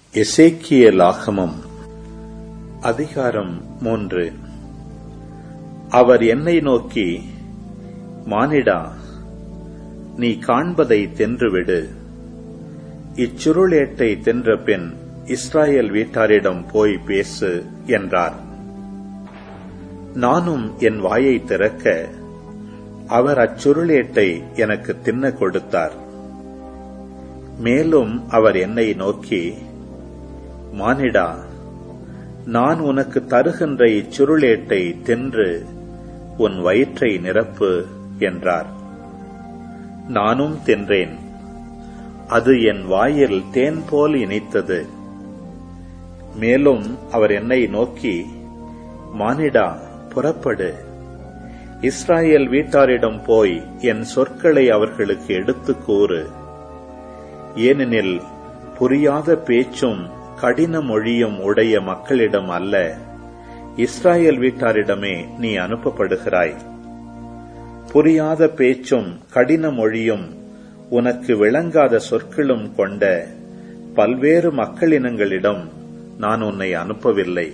எசேக்கியலாகமம் அதிகாரம் மூன்று அவர் என்னை நோக்கி மானிடா நீ காண்பதை தென்றுவிடு இச்சுருளேட்டை தென்ற பின் இஸ்ராயேல் வீட்டாரிடம் போய் பேசு என்றார் நானும் என் வாயை திறக்க அவர் அச்சுருளேட்டை எனக்கு தின்ன கொடுத்தார் மேலும் அவர் என்னை நோக்கி மானிடா நான் உனக்கு தருகின்ற இச்சுருளேட்டை தின்று உன் வயிற்றை நிரப்பு என்றார் நானும் தின்றேன் அது என் வாயில் தேன் போல் இனித்தது மேலும் அவர் என்னை நோக்கி மானிடா புறப்படு இஸ்ராயேல் வீட்டாரிடம் போய் என் சொற்களை அவர்களுக்கு எடுத்துக் கூறு ஏனெனில் புரியாத பேச்சும் கடின மொழியும் உடைய மக்களிடம் அல்ல இஸ்ராயேல் வீட்டாரிடமே நீ அனுப்பப்படுகிறாய் புரியாத பேச்சும் கடின மொழியும் உனக்கு விளங்காத சொற்களும் கொண்ட பல்வேறு மக்களினங்களிடம் நான் உன்னை அனுப்பவில்லை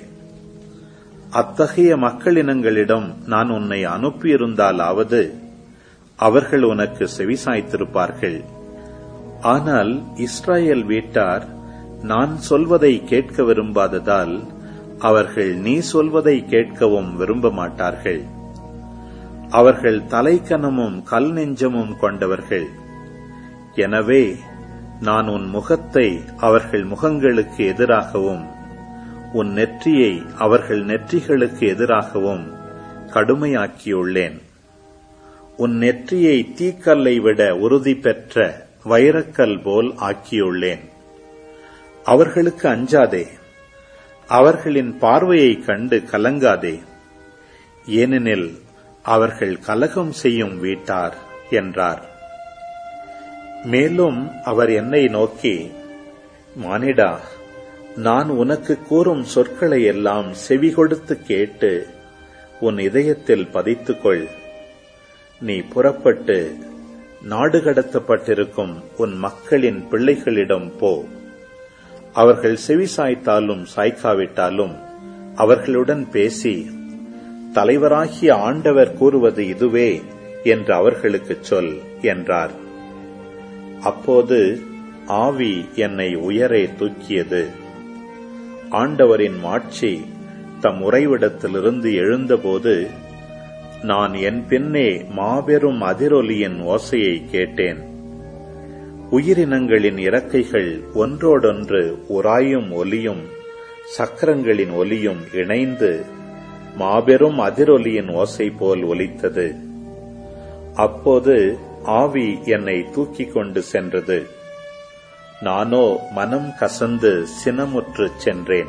அத்தகைய மக்களினங்களிடம் நான் உன்னை அனுப்பியிருந்தாலாவது அவர்கள் உனக்கு செவிசாய்த்திருப்பார்கள் ஆனால் இஸ்ராயேல் வீட்டார் நான் சொல்வதை கேட்க விரும்பாததால் அவர்கள் நீ சொல்வதை கேட்கவும் விரும்ப மாட்டார்கள் அவர்கள் தலைக்கனமும் கல் நெஞ்சமும் கொண்டவர்கள் எனவே நான் உன் முகத்தை அவர்கள் முகங்களுக்கு எதிராகவும் உன் நெற்றியை அவர்கள் நெற்றிகளுக்கு எதிராகவும் கடுமையாக்கியுள்ளேன் உன் நெற்றியை தீக்கல்லை விட உறுதி பெற்ற வைரக்கல் போல் ஆக்கியுள்ளேன் அவர்களுக்கு அஞ்சாதே அவர்களின் பார்வையைக் கண்டு கலங்காதே ஏனெனில் அவர்கள் கலகம் செய்யும் வீட்டார் என்றார் மேலும் அவர் என்னை நோக்கி மானிடா நான் உனக்கு கூறும் சொற்களை எல்லாம் செவி கொடுத்து கேட்டு உன் இதயத்தில் பதித்துக்கொள் நீ புறப்பட்டு நாடு கடத்தப்பட்டிருக்கும் உன் மக்களின் பிள்ளைகளிடம் போ அவர்கள் செவி சாய்த்தாலும் சாய்க்காவிட்டாலும் அவர்களுடன் பேசி தலைவராகிய ஆண்டவர் கூறுவது இதுவே என்று அவர்களுக்குச் சொல் என்றார் அப்போது ஆவி என்னை உயரே தூக்கியது ஆண்டவரின் மாட்சி தம் உறைவிடத்திலிருந்து எழுந்தபோது நான் என் பின்னே மாபெரும் அதிரொலியின் ஓசையை கேட்டேன் உயிரினங்களின் இறக்கைகள் ஒன்றோடொன்று உராயும் ஒலியும் சக்கரங்களின் ஒலியும் இணைந்து மாபெரும் அதிரொலியின் ஓசை போல் ஒலித்தது அப்போது ஆவி என்னை தூக்கிக் கொண்டு சென்றது நானோ மனம் கசந்து சினமுற்று சென்றேன்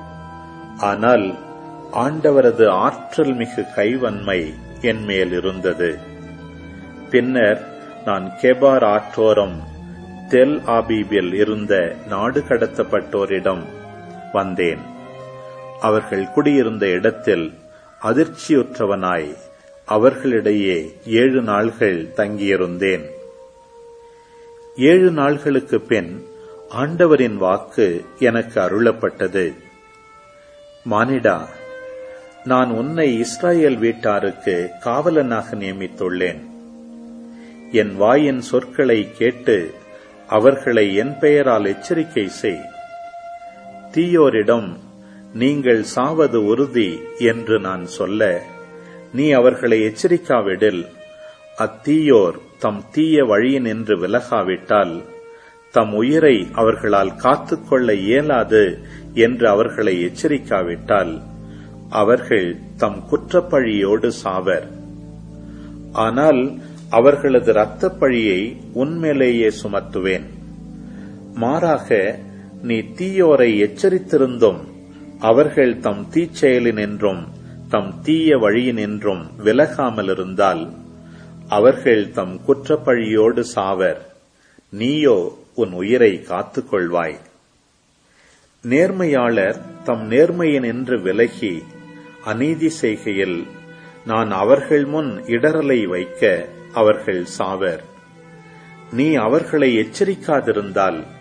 ஆனால் ஆண்டவரது ஆற்றல் மிகு கைவன்மை என் மேல் இருந்தது பின்னர் நான் கெபார் ஆற்றோரம் தெல் ஆபீபில் இருந்த நாடு கடத்தப்பட்டோரிடம் வந்தேன் அவர்கள் குடியிருந்த இடத்தில் அதிர்ச்சியுற்றவனாய் அவர்களிடையே ஏழு நாள்கள் தங்கியிருந்தேன் ஏழு நாள்களுக்கு பின் ஆண்டவரின் வாக்கு எனக்கு அருளப்பட்டது மானிடா நான் உன்னை இஸ்ராயேல் வீட்டாருக்கு காவலனாக நியமித்துள்ளேன் என் வாயின் சொற்களை கேட்டு அவர்களை என் பெயரால் எச்சரிக்கை செய் தீயோரிடம் நீங்கள் சாவது உறுதி என்று நான் சொல்ல நீ அவர்களை எச்சரிக்காவிடில் அத்தீயோர் தம் தீய வழியினின்று விலகாவிட்டால் தம் உயிரை அவர்களால் காத்துக்கொள்ள இயலாது என்று அவர்களை எச்சரிக்காவிட்டால் அவர்கள் தம் குற்றப்பழியோடு சாவர் ஆனால் அவர்களது இரத்தப் பழியை உன்மேலேயே சுமத்துவேன் மாறாக நீ தீயோரை எச்சரித்திருந்தும் அவர்கள் தம் தீச்செயலினின்றும் தம் தீய வழியினின்றும் விலகாமல் இருந்தால் அவர்கள் தம் குற்றப்பழியோடு சாவர் நீயோ உன் உயிரை காத்துக்கொள்வாய் நேர்மையாளர் தம் நேர்மையினின்று விலகி அநீதி செய்கையில் நான் அவர்கள் முன் இடரலை வைக்க அவர்கள் சாவர் நீ அவர்களை எச்சரிக்காதிருந்தால்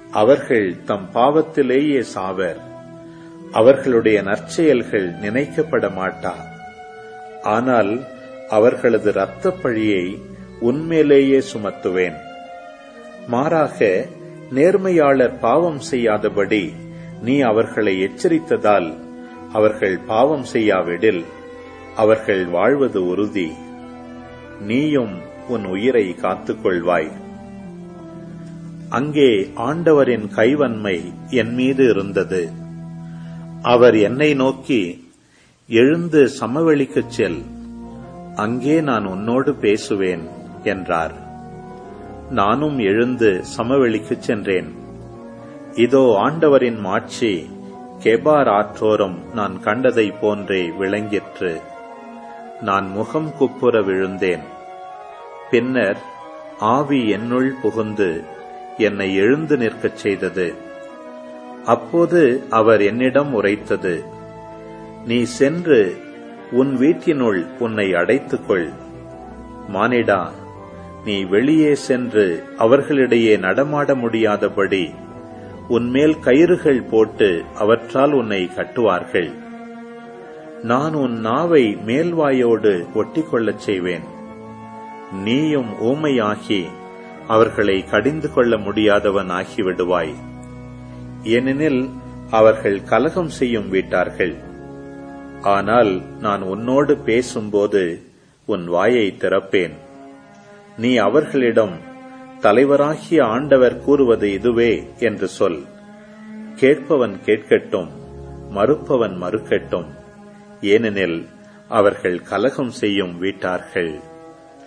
அவர்கள் தம் பாவத்திலேயே சாவர் அவர்களுடைய நற்செயல்கள் நினைக்கப்பட மாட்டா ஆனால் அவர்களது இரத்தப் பழியை உன்மேலேயே சுமத்துவேன் மாறாக நேர்மையாளர் பாவம் செய்யாதபடி நீ அவர்களை எச்சரித்ததால் அவர்கள் பாவம் செய்யாவிடில் அவர்கள் வாழ்வது உறுதி நீயும் உன் உயிரை காத்துக்கொள்வாய் அங்கே ஆண்டவரின் கைவன்மை என் மீது இருந்தது அவர் என்னை நோக்கி எழுந்து சமவெளிக்குச் செல் அங்கே நான் உன்னோடு பேசுவேன் என்றார் நானும் எழுந்து சமவெளிக்குச் சென்றேன் இதோ ஆண்டவரின் மாட்சி கெபார் ஆற்றோரம் நான் கண்டதைப் போன்றே விளங்கிற்று நான் முகம் குப்புற விழுந்தேன் பின்னர் ஆவி என்னுள் புகுந்து என்னை எழுந்து நிற்கச் செய்தது அப்போது அவர் என்னிடம் உரைத்தது நீ சென்று உன் வீட்டினுள் உன்னை அடைத்துக்கொள் மானிடா நீ வெளியே சென்று அவர்களிடையே நடமாட முடியாதபடி உன்மேல் கயிறுகள் போட்டு அவற்றால் உன்னை கட்டுவார்கள் நான் உன் நாவை மேல்வாயோடு ஒட்டிக்கொள்ளச் செய்வேன் நீயும் ஊமையாகி அவர்களை கடிந்து கொள்ள முடியாதவன் ஆகிவிடுவாய் ஏனெனில் அவர்கள் கலகம் செய்யும் வீட்டார்கள் ஆனால் நான் உன்னோடு பேசும்போது உன் வாயை திறப்பேன் நீ அவர்களிடம் தலைவராகிய ஆண்டவர் கூறுவது இதுவே என்று சொல் கேட்பவன் கேட்கட்டும் மறுப்பவன் மறுக்கட்டும் ஏனெனில் அவர்கள் கலகம் செய்யும் வீட்டார்கள்